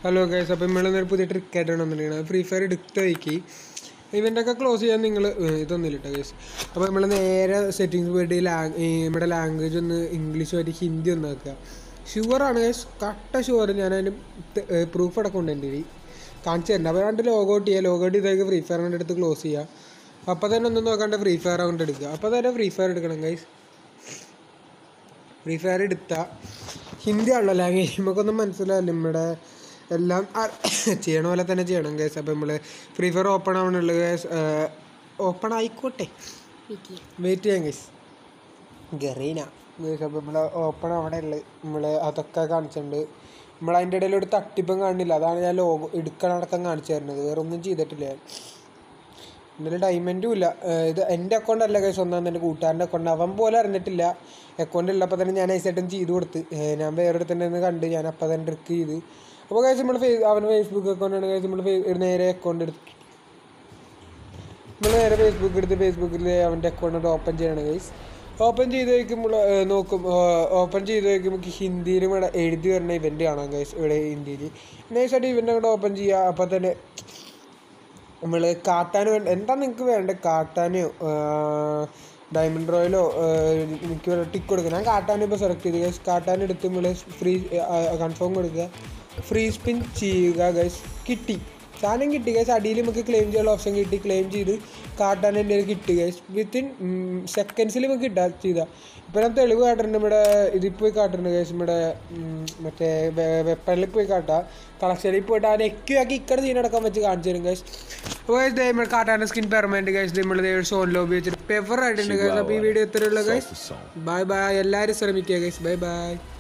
hello guys അപ്പോൾ നമ്മളൊരു പുതിയ ട്രിക്കായിട്ടാണ് വന്നിരിക്കുന്നത് ഫ്രീ ഫയർ എടുത്ത വയ്ക്ക് ഇവൻ്റെയൊക്കെ ക്ലോസ് ചെയ്യാൻ നിങ്ങൾ ഇതൊന്നുമില്ല കേട്ടോ ഗൈസ് അപ്പോൾ നമ്മൾ നേരെ സെറ്റിങ്സ് പോയിട്ട് ലാങ് നമ്മുടെ ലാംഗ്വേജ് ഒന്ന് ഇംഗ്ലീഷ് മാറ്റി ഹിന്ദി ഒന്ന് ആക്കുക ഷുവറാണ് ഗൈസ് കട്ട ഷുവർ ഞാൻ അതിന് പ്രൂഫ് അടക്കം ഉണ്ട് എൻ്റെ കയ്യിൽ കാണിച്ചു തരുന്നുണ്ട് അപ്പോൾ രണ്ട് ലോഗ് ഔട്ട് ചെയ്യുക ലോഗ് ഔട്ട് ചെയ്തേക്ക് ഫ്രീ ഫയറിൻ്റെ അടുത്ത് ക്ലോസ് ചെയ്യുക അപ്പോൾ തന്നെ ഒന്നും നോക്കാണ്ട് ഫ്രീ ഫയർ കൊണ്ട് എടുക്കുക അപ്പോൾ തന്നെ ഫ്രീ ഫയർ എടുക്കണം ഗൈസ് ഫ്രീ ഫയർ എടുത്ത ഹിന്ദി ആണല്ലോ ലാംഗ്വേജ് നമുക്കൊന്നും മനസ്സിലാവില്ല നമ്മുടെ എല്ലാം അ- ചെയ്യണ പോലെ തന്നെ ചെയ്യണം കേസ് അപ്പോൾ നമ്മൾ ഫ്രീ ഫയർ ഓപ്പൺ ആവണുള്ളൂ കേസ് ഓപ്പൺ ആയിക്കോട്ടെ വെയിറ്റ് ചെയ്യാം കേസ് ഗറീന കേസ് അപ്പോൾ നമ്മൾ ഓപ്പൺ അവിടെ ഉള്ളത് നമ്മൾ അതൊക്കെ കാണിച്ചിട്ടുണ്ട് നമ്മൾ അതിൻ്റെ ഇടയിൽ ഒരു തട്ടിപ്പും കാണില്ല അതാണ് ഞാൻ ലോഗോ എടുക്കണടക്കം കാണിച്ചു തരുന്നത് വേറെ ഒന്നും ചെയ്തിട്ടില്ല ഞാൻ ഇന്നലെ ഡയമണ്ടും ഇല്ല ഏഹ് ഇത് എൻ്റെ അക്കൗണ്ട് അല്ല കേസ് ഒന്നാം എൻ്റെ കൂട്ടുകാരൻ്റെ അക്കൗണ്ട് അവൻ പോലും അറിഞ്ഞിട്ടില്ല അക്കൗണ്ട് ഉള്ളപ്പോൾ തന്നെ ഞാൻ ഐസായിട്ടും ചെയ്ത് കൊടുത്ത് ഏഹ് ഞാൻ വേറെ തന്നെ നിന്ന് കണ്ട് ഞാൻ അപ്പം തന്നെ ട്രിക്ക് ചെയ്ത് അപ്പോൾ കേസ് നമ്മൾ ഫേസ് അവൻ ഫേസ്ബുക്ക് അക്കൗണ്ടാണ് കേസ് നമ്മൾ നേരെ അക്കൗണ്ട് എടുത്ത് നമ്മൾ നേരെ ഫേസ്ബുക്ക് എടുത്ത് ഫേസ്ബുക്കിൽ അവൻ്റെ അക്കൗണ്ട് ഓപ്പൺ ചെയ്യണം ഗൈസ് ഓപ്പൺ ചെയ്ത് വയ്ക്കുമ്പോൾ നോക്കും ഓപ്പൺ ചെയ്ത് വയ്ക്കുമ്പോൾ ഹിന്ദിയിലും ഇവിടെ എഴുതി വരുന്ന ഇവൻ്റ് കാണാം ഗൈസ് ഇവിടെ ഹിന്ദിയിൽ നൈസായിട്ട് ഇവൻ്റ് അങ്ങോട്ട് ഓപ്പൺ ചെയ്യുക അപ്പോൾ തന്നെ നമ്മൾ കാട്ടാൻ വേണ്ട എന്താ നിങ്ങൾക്ക് വേണ്ടത് കാട്ടാനോ ഡയമണ്ട് റോയലോ എനിക്ക് ടിക്ക് കൊടുക്കുക ഞാൻ കാട്ടാൻ ഇപ്പോൾ സെലക്ട് ചെയ്തു ഗൈസ് കാട്ടാൻ എടുത്ത് നമ്മൾ ഫ്രീ കൺഫേം കൊടുക്കുക ഫ്രീ സ്പിൻ ചെയ്യുക ഗൈസ് കിട്ടി സാധനം കിട്ടി ഗൈസ് അടിയിൽ നമുക്ക് ക്ലെയിം ചെയ്യാനുള്ള ഓപ്ഷൻ കിട്ടി ക്ലെയിം ചെയ്ത് കാട്ടാൻ എൻ്റെ കയ്യിൽ കിട്ടി ഗൈസ് വിത്തിൻ സെക്കൻഡ്സിൽ നമുക്ക് കിട്ടാ ചെയ്താൽ ഇപ്പം ഞാൻ തെളിവ് കാട്ടുന്നുണ്ട് നമ്മുടെ ഇതിൽ പോയി കാട്ടുന്നുണ്ട് ഗൈസ് നമ്മുടെ ഉം, മറ്റേ വെപ്പണിൽ പോയി കാട്ടാ കളക്ഷനിൽ പോയിട്ട് ആ നെക്ക് ആക്കി ഇക്കടെ സീനടക്കം വെച്ച് കാണിച്ചു തരും ഗൈസ് അപ്പോൾ ഗൈസ് ദേ നമ്മൾ കാട്ടാൻ്റെ സ്കിൻ പെർമനൻറ്റ് ഗൈസ് നമ്മൾ സോൺ ലോബി വെച്ചിട്ട് പെവർ ആയിട്ടുണ്ട് ഗൈസ് അപ്പോൾ ഈ വീഡിയോ എത്രയുള്ള ഗൈസ് ബൈ ബൈ എല്ലാവരും ശ്രമിക്കുക ഗൈസ് ബൈ ബൈ